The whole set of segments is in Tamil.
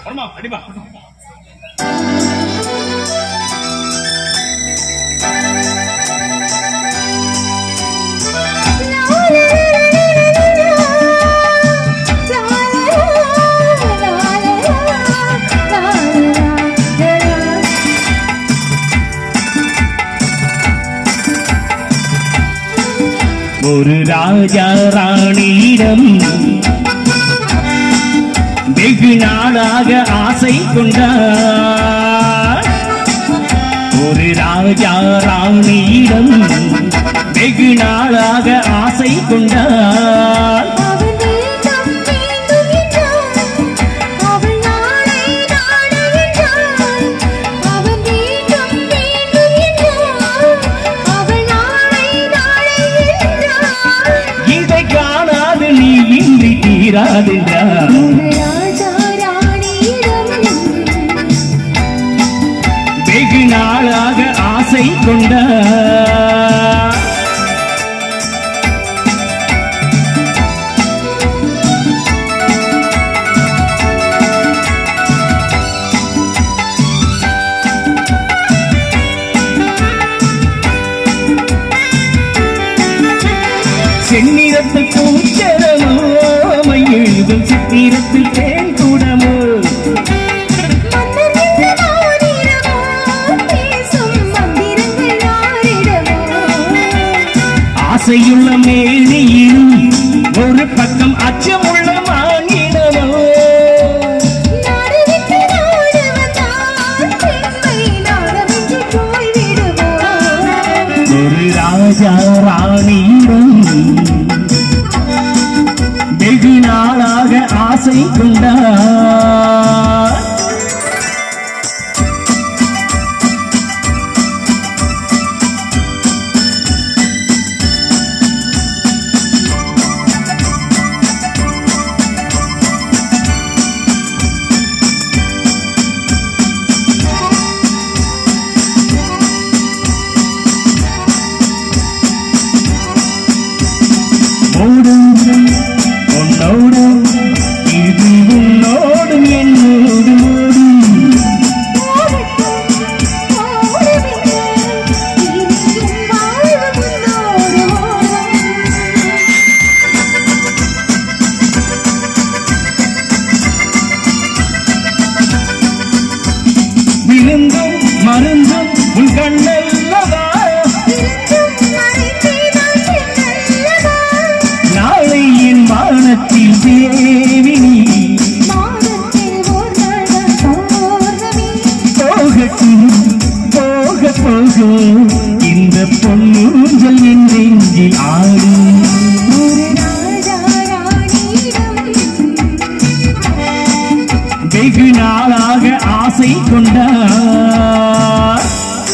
வருமா அடிமா ஒரு ராஜா ராணியிடம் வெகு நாளாக ஆசை கொண்டார் ஒரு ராஜா ராணியிடம் வெகு நாளாக ஆசை கொண்டார் இதை காணாது நீ இன்றி தீராதென்றார் வெகு நாளாக ஆசை கொண்டார் செந்நிறத்தில் பூச்சரமோ மையெழுதும் சித்திரத்தில் தேன் கூடமோ ஆசையுள்ள மேனியிலும் ஒரு பக்கம் அச்சமுள்ள மானிடமோ ஒரு ராஜா ராணியிடம் வெகு நாளாக ஆசை கொண்டார் ஓடும் உன்னோடும் இது உன்னோடும் என்னோடும் ஓடும் விழுந்தும் மருந்தும் உன் கண்ணல்லவா நாளை என் வானத்தில் தேவினி போகட்டும் போக போக இந்த பொன்னூஞ்சல் என் நெஞ்சில் ஆடும் வெகு நாளாக ஆசை கொண்டார்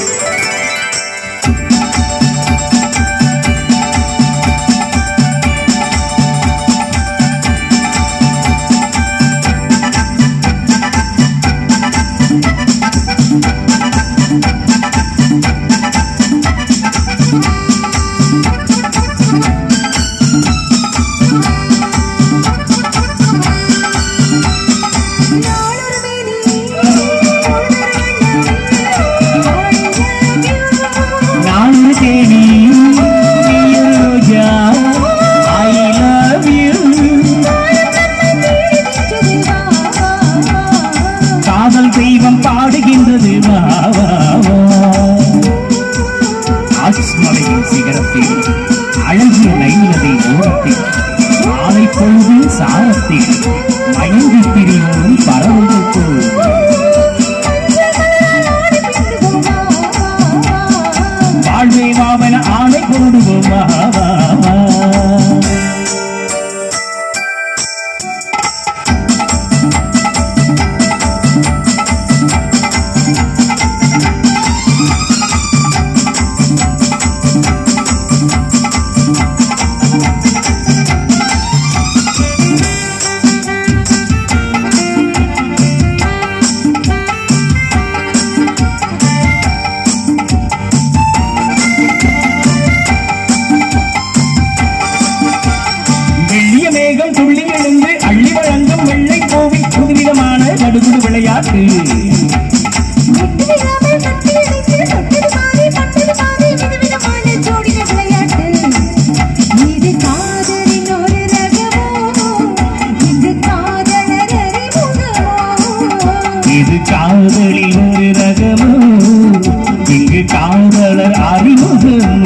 நானு தேடி நீ ரோஜா ஐ லவ் யூ காதல் தெய்வம் பாடுகின்றது வா வா வா ஆஸ்மலையின் சிகரத்தில் அழகிய நைநதி ஓரத்தில் மாலை பொழுது சாரத்தில் மயங்கி பிரியும் பறவைகள் போல் வாழ்வை வாவன ஆணை கொண்டுவோம் வா வா வா விளையாட்டு விட்டுவிடாமல் கட்டி அணைத்து தொட்டது பாதி பட்டது பாதி விதவிதமான ஜோடின விளையாட்டு இது காதலின் ஒரு ரகமோ இங்கு காதலர் அறிமுகமோ இது காதலில் ஒரு ரகமோ இங்கு காதலர் அறிமுகமோ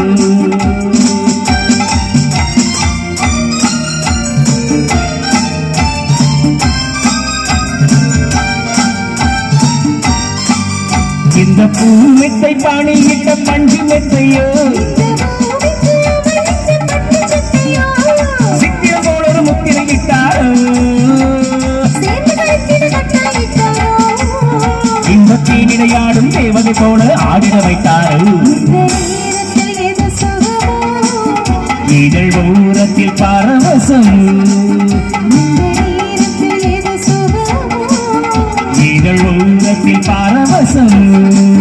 இந்த பூ மெத்தை பாணியிட்ட பஞ்சு மெத்தையோ சித்திரம் போல ஒரு முத்திரையிட்டாரோ இன்பத்தை நிலையாடும் தேவதை போல ஆடிட வைத்தாரோ இதழ் ஓரத்தில் பரவசம் இதழ் ஓரத்தில் பரவசம்